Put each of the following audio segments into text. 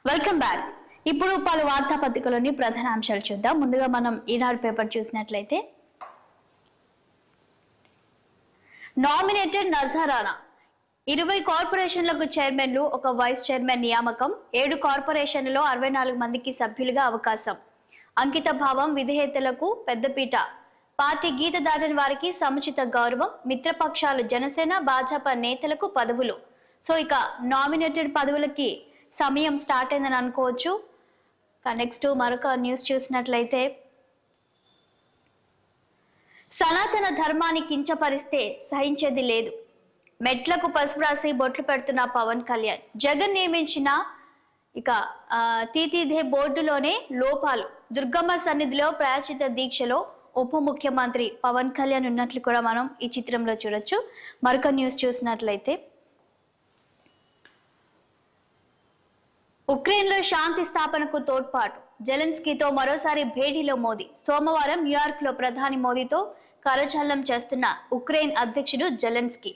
welcome back ఇప్పుడు పలు వార్తాపత్రికలోని ప్రధాన అంశాలు చూద్దాం ముందుగా మనం ఈనాడు పేపర్ చూసినట్లయితే నామినేటెడ్ నజారానా ఇరవై కార్పొరేషన్లకు చైర్మన్లు ఒక వైస్ చైర్మన్ నియామకం ఏడు కార్పొరేషన్లలో అరవై నాలుగు మందికి సభ్యులుగా అవకాశం అంకిత భావం విధేయతలకు పెద్దపీట పార్టీ గీత దాటిన వారికి సముచిత గౌరవం మిత్రపక్షాలు జనసేన భాజపా నేతలకు పదవులు సో ఇక నామినేటెడ్ పదవులకి సమయం స్టార్ట్ అయిందని అనుకోవచ్చు నెక్స్ట్ మరొక న్యూస్ చూసినట్లయితే సనాతన ధర్మాన్ని కించపరిస్తే సహించేది లేదు మెట్లకు పసుపు రాసి బొట్లు పెడుతున్న పవన్ కళ్యాణ్ జగన్ నియమించిన ఇక ఆ, తీతీదే బోర్డులోనే లోపాలు దుర్గమ్మ సన్నిధిలో ప్రాయచిత దీక్షలో ఉప ముఖ్యమంత్రి పవన్ కళ్యాణ్ ఉన్నట్లు కూడా మనం ఈ చిత్రంలో చూడొచ్చు మరొక న్యూస్ చూసినట్లయితే ఉక్రెయిన్లో శాంతి స్థాపనకు తోడ్పాటు జెలెన్స్కీతో మరోసారి భేటీలో మోదీ సోమవారం న్యూయార్క్ లో ప్రధాని మోదీతో కరచాలనం చేస్తున్న ఉక్రెయిన్ అధ్యక్షుడు జెలెన్స్కీ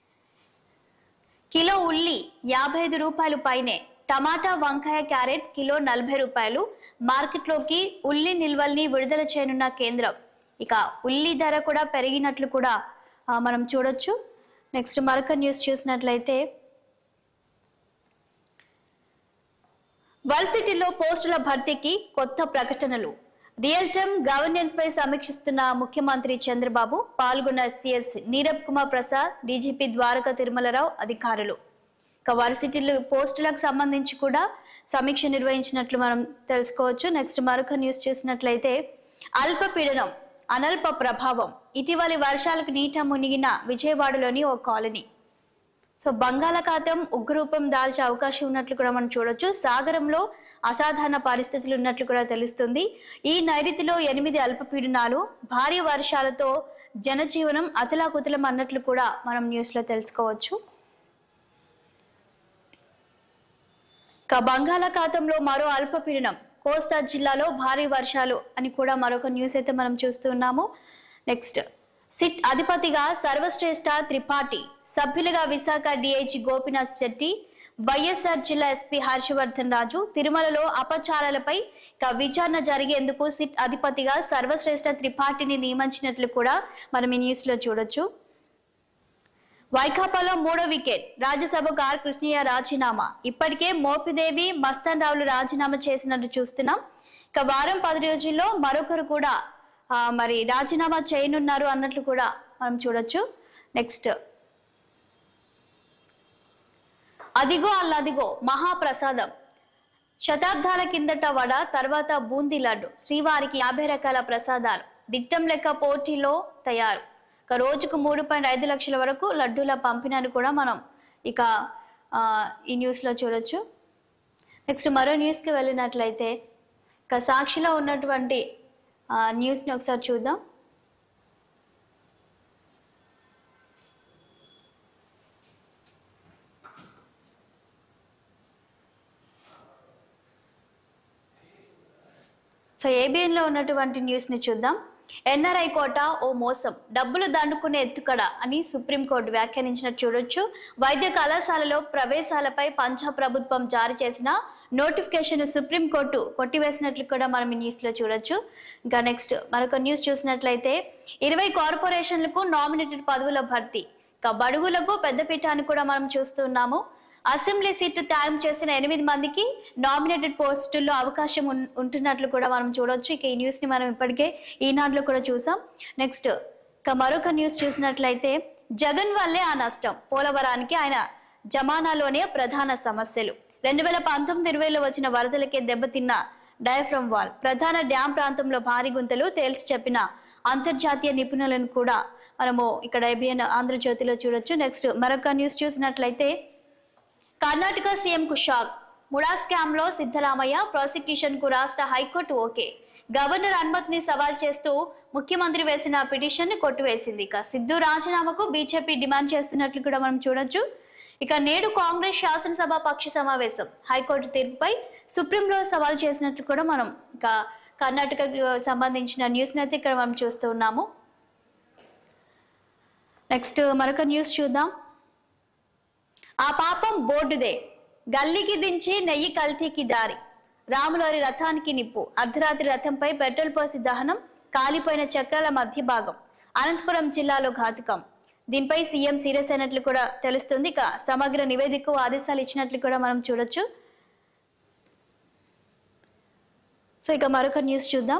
కిలో ఉల్లి యాభై ఐదు రూపాయలు పైనే టమాటా వంకాయ క్యారెట్ కిలో నలభై రూపాయలు మార్కెట్లోకి ఉల్లి నిల్వల్ని విడుదల చేయనున్న కేంద్రం ఇక ఉల్లి ధర కూడా పెరిగినట్లు కూడా ఆ, మనం చూడొచ్చు నెక్స్ట్ మరొక న్యూస్ చూసినట్లయితే వర్సిటీలో పోస్టుల భర్తీకి కొత్త ప్రకటనలు రియల్ టైమ్ గవర్నెన్స్ పై సమీక్షిస్తున్న ముఖ్యమంత్రి చంద్రబాబు పాల్గొన్న సిఎస్ నీరబ్ కుమార్ ప్రసాద్ డీజీపీ ద్వారకా తిరుమలరావు అధికారులు ఇక వర్సిటీలు పోస్టులకు సంబంధించి కూడా సమీక్ష నిర్వహించినట్లు మనం తెలుసుకోవచ్చు నెక్స్ట్ మరొక న్యూస్ చూసినట్లయితే అల్పపీడనం అనల్ప ప్రభావం ఇటీవలి వర్షాలకు నీట మునిగిన విజయవాడలోని ఓ కాలనీ సో బంగాళాఖాతం ఉగ్రరూపం దాల్చే అవకాశం ఉన్నట్లు కూడా మనం చూడొచ్చు సాగరంలో అసాధారణ పరిస్థితులు ఉన్నట్లు కూడా తెలుస్తుంది ఈ నైరుతిలో ఎనిమిది అల్పపీడనాలు భారీ వర్షాలతో జనజీవనం అతలాకుతలం అన్నట్లు కూడా మనం న్యూస్ లో తెలుసుకోవచ్చు ఇక బంగాళాఖాతంలో మరో అల్పపీడనం కోస్తా జిల్లాలో భారీ వర్షాలు అని కూడా మరొక న్యూస్ అయితే మనం చూస్తున్నాము నెక్స్ట్ సిట్ అధిపతిగా సర్వశ్రేష్ఠ త్రిపాఠి సభ్యులుగా విశాఖ డిఐజీ గోపినాథ్ శెట్టి వైఎస్ఆర్ జిల్లా ఎస్పీ హర్షవర్ధన్ రాజు తిరుమలలో అపచారాలపై ఇక విచారణ జరిగేందుకు సిట్ అధిపతిగా సర్వశ్రేష్ఠ త్రిపాఠిని నియమించినట్లు కూడా మనం ఈ న్యూస్ లో చూడొచ్చు వైకాపాలో మూడో వికెట్ రాజ్యసభకు ఆర్ కృష్ణయ్య రాజీనామా ఇప్పటికే మోపిదేవి మస్తాన్ రావులు రాజీనామా చేసినట్టు చూస్తున్నాం ఇక వారం పది రోజుల్లో మరొకరు కూడా ఆ, మరి రాజీనామా చేయనున్నారు అన్నట్లు కూడా మనం చూడొచ్చు నెక్స్ట్ అదిగో అల్లదిగో మహాప్రసాదం శతాబ్దాల కిందట వడ తర్వాత బూందీ లడ్డు శ్రీవారికి యాభై రకాల ప్రసాదాలు దిట్టం లెక్క పోటీలో తయారు ఇక రోజుకు మూడు పాయింట్ ఐదు లక్షల వరకు లడ్డూల పంపిణీని కూడా మనం ఇక ఆ, ఈ న్యూస్లో చూడొచ్చు నెక్స్ట్ మరో న్యూస్కి వెళ్ళినట్లయితే ఇక సాక్షిలో ఉన్నటువంటి ఆ, న్యూస్ని ఒకసారి చూద్దాం సో ఏబిఎన్ లో ఉన్నటువంటి న్యూస్ ని చూద్దాం ఎన్ఆర్ఐ కోట ఓ మోసం డబ్బులు దండుకునే ఎత్తుకడ అని సుప్రీంకోర్టు వ్యాఖ్యానించినట్టు చూడొచ్చు వైద్య కళాశాలలో ప్రవేశాలపై పంజాబ్ ప్రభుత్వం జారీ చేసిన నోటిఫికేషన్ సుప్రీంకోర్టు కొట్టివేసినట్లు కూడా మనం ఈ న్యూస్ లో చూడొచ్చు ఇంకా నెక్స్ట్ మరొక న్యూస్ చూసినట్లయితే ఇరవై కార్పొరేషన్లకు నామినేటెడ్ పదవుల భర్తీ ఇక బడుగులకు పెద్దపీట అని కూడా మనం చూస్తున్నాము అసెంబ్లీ సీటు త్యాగం చేసిన ఎనిమిది మందికి నామినేటెడ్ పోస్టుల్లో అవకాశం ఉన్- ఉంటున్నట్లు కూడా మనం చూడొచ్చు ఇక ఈ న్యూస్ ని మనం ఇప్పటికే ఈనాడులో కూడా చూసాం నెక్స్ట్ ఇక మరొక న్యూస్ చూసినట్లయితే జగన్ వల్లే ఆ నష్టం పోలవరానికి ఆయన జమానాలోనే ప్రధాన సమస్యలు రెండు వేల పంతొమ్మిది ఇరవైలో వచ్చిన వరదలకే దెబ్బతిన్న డయాఫ్రమ్ వాల్ ప్రధాన డ్యాం ప్రాంతంలో భారీ గుంతలు తేల్చి చెప్పిన అంతర్జాతీయ నిపుణులను కూడా మనము ఇక్కడ ఏబిఎన్ ఆంధ్రజ్యోతిలో చూడొచ్చు నెక్స్ట్ మరొక న్యూస్ చూసినట్లయితే కర్ణాటక సీఎం కు షాక్ ముడా స్కామ్ లో సిద్ధరామయ్య ప్రాసిక్యూషన్ కు రాష్ట్ర హైకోర్టు ఓకే గవర్నర్ అనుమతిని సవాల్ చేస్తూ ముఖ్యమంత్రి వేసిన పిటిషన్ ని కొట్టివేసింది ఇక సిద్ధు రాజీనామాకు బీజేపీ డిమాండ్ చేస్తున్నట్లు కూడా మనం చూడొచ్చు ఇక నేడు కాంగ్రెస్ శాసనసభ పక్ష సమావేశం హైకోర్టు తీర్పుపై సుప్రీంలో సవాల్ చేసినట్లు కూడా మనం ఇక కర్ణాటకకు సంబంధించిన న్యూస్ అయితే ఇక్కడ మనం చూస్తూ ఉన్నాము నెక్స్ట్ మరొక న్యూస్ చూద్దాం ఆ పాపం బోర్డుదే గల్లీకి దించి నెయ్యి కల్తీకి దారి రాములోరి రథానికి నిప్పు అర్ధరాత్రి రథంపై పెట్రోల్ పోసి దహనం కాలిపోయిన చక్రాల మధ్య భాగం అనంతపురం జిల్లాలో ఘాతుకం దీనిపై సీఎం సీరియస్ అయినట్లు కూడా తెలుస్తుంది ఇక సమగ్ర నివేదికకు ఆదేశాలు ఇచ్చినట్లు కూడా మనం చూడొచ్చు సో ఇక మరొక న్యూస్ చూద్దాం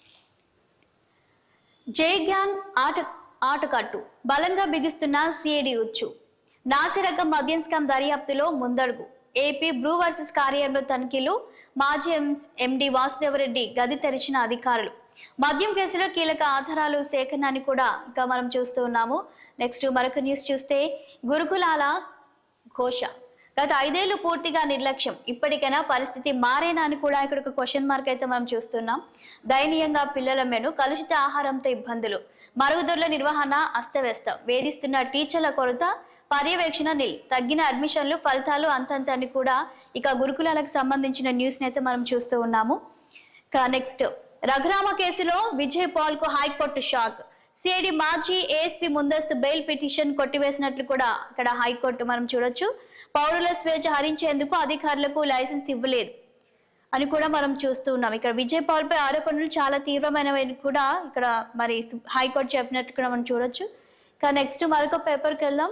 జే గ్యాంగ్ ఆట ఆటకట్టు బలంగా బిగిస్తున్న సిఐడి ఉచ్చు నాసిరకం మద్యం స్కామ్ దర్యాప్తులో ముందడుగు ఏపీ బ్రూ వర్సెస్ కార్యాలయంలో తనిఖీలు మాజీ ఎండి వాసుదేవరెడ్డి గది తెరిచిన అధికారులు మద్యం కేసులో కీలక ఆధారాలు సేకరణని కూడా ఇంకా మనం చూస్తూ ఉన్నాము నెక్స్ట్ మరొక న్యూస్ చూస్తే గురుకులాల ఘోష గత ఐదేళ్లు పూర్తిగా నిర్లక్ష్యం ఇప్పటికైనా పరిస్థితి మారేనా అని కూడా ఇక్కడ ఒక క్వశ్చన్ మార్క్ అయితే మనం చూస్తున్నాం దయనీయంగా పిల్లల మెను కలుషిత ఆహారంతో ఇబ్బందులు మరుగుదొడ్ల నిర్వహణ అస్తవ్యస్తం వేధిస్తున్న టీచర్ల కొరత పర్యవేక్షణ నిల్ తగ్గిన అడ్మిషన్లు ఫలితాలు అంతంత అని కూడా ఇక గురుకులాలకు సంబంధించిన న్యూస్ అయితే మనం చూస్తూ ఉన్నాము నెక్స్ట్ రఘురామ కేసులో విజయ్ పాల్ కు హైకోర్టు షాక్ సిఐడి మాజీ ఏఎస్పీ ముందస్తు బెయిల్ పిటిషన్ కొట్టివేసినట్లు కూడా ఇక్కడ హైకోర్టు మనం చూడొచ్చు పౌరుల స్వేచ్ఛ హరించేందుకు అధికారులకు లైసెన్స్ ఇవ్వలేదు అని కూడా మనం చూస్తూ ఉన్నాం ఇక్కడ విజయ్ పాల్ పై ఆరోపణలు చాలా తీవ్రమైనవి కూడా ఇక్కడ మరి సు- హైకోర్టు చెప్పినట్టు కూడా మనం చూడొచ్చు ఇక నెక్స్ట్ మరొక పేపర్కి వెళ్దాం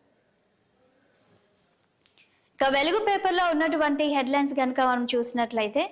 ఇక వెలుగు పేపర్లో ఉన్నటువంటి హెడ్లైన్స్ కనుక మనం చూసినట్లయితే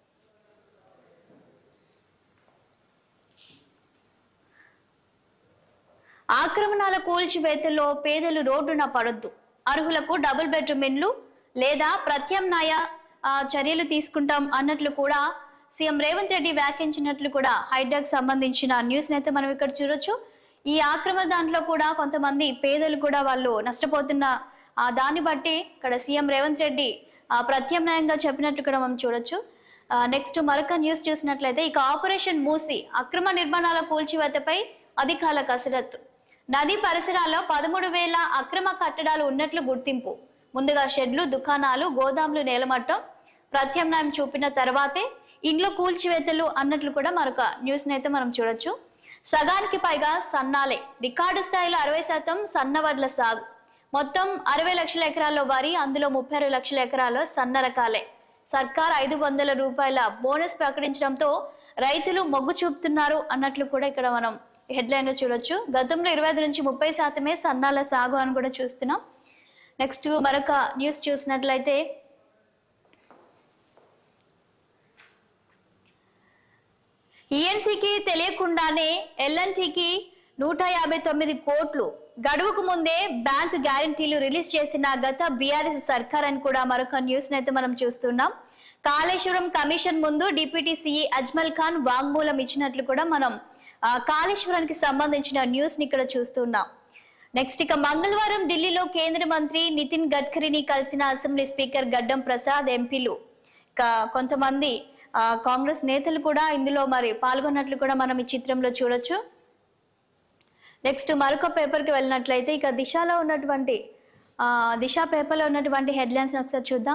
ఆక్రమణాల కూల్చివేతల్లో పేదలు రోడ్డున పడొద్దు అర్హులకు డబుల్ బెడ్రూమ్ ఇండ్లు లేదా ప్రత్యామ్నాయ ఆ, చర్యలు తీసుకుంటాం అన్నట్లు కూడా సీఎం రేవంత్ రెడ్డి వ్యాఖ్యానించినట్లు కూడా హైడ్రాక్ సంబంధించిన న్యూస్ అయితే మనం ఇక్కడ చూడొచ్చు ఈ ఆక్రమణ దాంట్లో కూడా కొంతమంది పేదలు కూడా వాళ్ళు నష్టపోతున్న ఆ దాన్ని బట్టి ఇక్కడ సీఎం రేవంత్ రెడ్డి ఆ, ప్రత్యామ్నాయంగా చెప్పినట్లు కూడా మనం చూడొచ్చు నెక్స్ట్ మరొక న్యూస్ చూసినట్లయితే ఇక ఆపరేషన్ మూసి అక్రమ నిర్మాణాల కూల్చివేతపై అధికారుల కసరత్తు నది పరిసరాల్లో పదమూడు వేల అక్రమ కట్టడాలు ఉన్నట్లు గుర్తింపు ముందుగా షెడ్లు దుకాణాలు గోదాములు నేలమట్టం ప్రత్యామ్నాయం చూపిన తర్వాతే ఇంట్లో కూల్చివేతలు అన్నట్లు కూడా మరొక న్యూస్ అయితే మనం చూడొచ్చు సగానికి పైగా సన్నాలే రికార్డు స్థాయిలో అరవై శాతం సన్నవడ్ల సాగు మొత్తం అరవై లక్షల ఎకరాల్లో వరి అందులో ముప్పై ఆరు లక్షల ఎకరాల్లో సన్న రకాలే సర్కార్ ఐదు వందల రూపాయల బోనస్ ప్రకటించడంతో రైతులు మొగ్గు చూపుతున్నారు అన్నట్లు కూడా ఇక్కడ మనం హెడ్లైన్ లో చూడొచ్చు గతంలో ఇరవై ఐదు నుంచి ముప్పై శాతమే సన్నాల సాగు అని కూడా చూస్తున్నాం నెక్స్ట్ మరొక న్యూస్ చూసినట్లయితే ఈఎన్సీకి తెలియకుండానే ఎల్ఎన్టీకి నూట యాభై తొమ్మిది కోట్లు గడువుకు ముందే బ్యాంక్ గ్యారంటీలు రిలీజ్ చేసిన గత బీఆర్ఎస్ సర్కార్ అని కూడా మరొక న్యూస్ అయితే మనం చూస్తున్నాం కాళేశ్వరం కమిషన్ ముందు డిప్యూటీ సిఈ అజ్మల్ ఖాన్ వాంగ్మూలం ఇచ్చినట్లు కూడా మనం ఆ, కాళేశ్వరానికి సంబంధించిన న్యూస్ ని ఇక్కడ చూస్తున్నాం నెక్స్ట్ ఇక మంగళవారం ఢిల్లీలో కేంద్ర మంత్రి నితిన్ గడ్కరీని కలిసిన అసెంబ్లీ స్పీకర్ గడ్డం ప్రసాద్ ఎంపీలు ఇక కొంతమంది ఆ, కాంగ్రెస్ నేతలు కూడా ఇందులో మరి పాల్గొన్నట్లు కూడా మనం ఈ చిత్రంలో చూడొచ్చు నెక్స్ట్ మరొక పేపర్కి వెళ్ళినట్లయితే ఇక దిశలో ఉన్నటువంటి ఆ, దిశ పేపర్లో ఉన్నటువంటి హెడ్లైన్స్ ఒకసారి చూద్దాం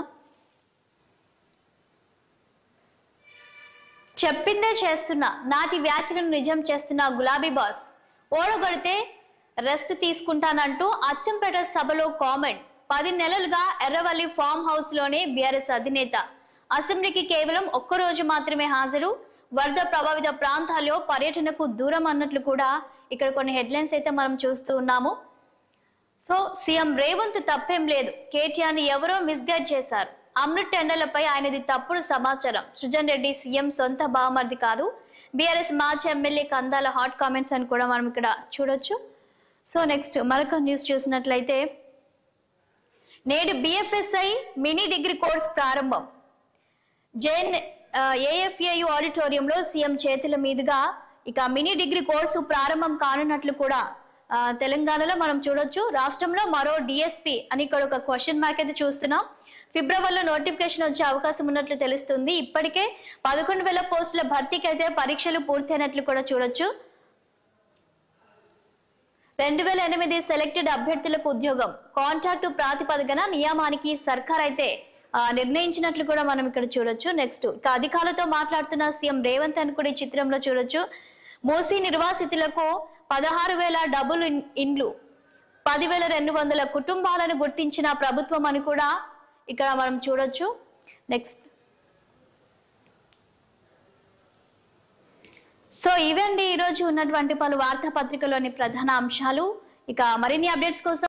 చెప్పిందే చేస్తున్నా నాటి వ్యాఖ్యలను నిజం చేస్తున్న గులాబీ బాస్ ఓడగొడితే రెస్ట్ తీసుకుంటానంటూ అచ్చంపేట సభలో కామెంట్ పది నెలలుగా ఎర్రవల్లి ఫామ్ హౌస్ లోనే బీఆర్ఎస్ అధినేత అసెంబ్లీకి కేవలం ఒక్క రోజు మాత్రమే హాజరు వరద ప్రభావిత ప్రాంతాల్లో పర్యటనకు దూరం అన్నట్లు కూడా ఇక్కడ కొన్ని హెడ్లైన్స్ అయితే మనం చూస్తూ ఉన్నాము సో సీఎం రేవంత్ తప్పేం లేదు కేటీఆర్ ని ఎవరో మిస్గైడ్ చేశారు అమృత్ టెండర్లపై ఆయనది తప్పుడు సమాచారం సృజన్ రెడ్డి సీఎం సొంత బావమరిది కాదు బీఆర్ఎస్ మాజీ ఎమ్మెల్యే కందాల హాట్ కామెంట్స్ అని కూడా మనం ఇక్కడ చూడొచ్చు సో నెక్స్ట్ మరొక న్యూస్ చూసినట్లయితే నేడు బిఎఫ్ఎస్ఐ మినీ డిగ్రీ కోర్స్ ప్రారంభం జైన్ ఏఎఫ్ఏయు ఆడిటోరియంలో సీఎం చేతుల మీదుగా ఇక మినీ డిగ్రీ కోర్సు ప్రారంభం కానున్నట్లు కూడా ఆ, తెలంగాణలో మనం చూడొచ్చు రాష్ట్రంలో మరో డిఎస్పి అని ఇక్కడ ఒక క్వశ్చన్ మార్క్ అయితే చూస్తున్నాం ఫిబ్రవరిలో నోటిఫికేషన్ వచ్చే అవకాశం ఉన్నట్లు తెలుస్తుంది ఇప్పటికే పదకొండు వేల పోస్టుల భర్తీకి అయితే పరీక్షలు పూర్తయినట్లు కూడా చూడొచ్చు రెండు వేల ఎనిమిది సెలెక్టెడ్ అభ్యర్థులకు ఉద్యోగం కాంట్రాక్టు ప్రాతిపదికన నియామానికి సర్కార్ అయితే ఆ, నిర్ణయించినట్లు కూడా మనం ఇక్కడ చూడొచ్చు నెక్స్ట్ ఇక అధికారులతో మాట్లాడుతున్న సీఎం రేవంత్ అని కూడా ఈ చిత్రంలో చూడొచ్చు మూసీ నిర్వాసితులకు పదహారు వేల డబుల్ ఇన్- ఇండ్లు పదివేల రెండు వందల కుటుంబాలను గుర్తించిన ప్రభుత్వం అని కూడా ఇక్కడ మనం చూడొచ్చు నెక్స్ట్ సో ఇవండి ఈరోజు ఉన్నటువంటి పలు వార్తాపత్రికలోని ప్రధాన అంశాలు ఇక మరిన్ని అప్డేట్స్ కోసం